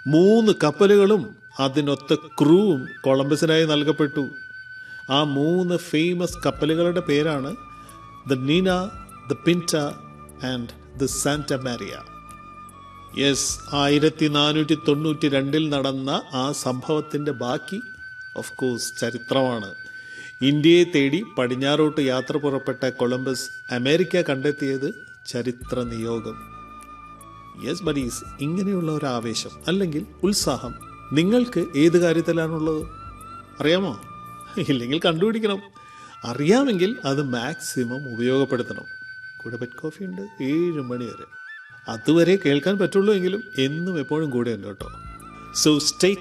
മൂന്ന് കപ്പലുകളും അതിനൊത്ത ക്രൂവും കൊളംബസിനായി നൽകപ്പെട്ടു ആ മൂന്ന് ഫേമസ് കപ്പലുകളുടെ പേരാണ് the Nina the Pinta and the Santa Maria yes ആയിരത്തി നാനൂറ്റി തൊണ്ണൂറ്റി രണ്ടിൽ നടന്ന ആ സംഭവത്തിൻ്റെ ബാക്കി ഓഫ് കോഴ്സ് ചരിത്രമാണ് ഇന്ത്യയെ തേടി പടിഞ്ഞാറോട്ട് യാത്ര പുറപ്പെട്ട കൊളംബസ് അമേരിക്ക കണ്ടെത്തിയത് ചരിത്ര നിയോഗം യെസ് ബഡീസ് ഇങ്ങനെയുള്ള ഒരു ആവേശം അല്ലെങ്കിൽ ഉത്സാഹം നിങ്ങൾക്ക് ഏത് കാര്യത്തിലാണുള്ളത് അറിയാമോ ഇല്ലെങ്കിൽ കണ്ടുപിടിക്കണം അറിയാമെങ്കിൽ അത് മാക്സിമം ഉപയോഗപ്പെടുത്തണം കൂടെ പെറ്റ് കോഫി ഉണ്ട് ഏഴ് മണി വരെ അതുവരെ കേൾക്കാൻ പറ്റുള്ളൂ എങ്കിലും എന്നും എപ്പോഴും കൂടെ ഉണ്ട് കേട്ടോ സോ സ്റ്റേ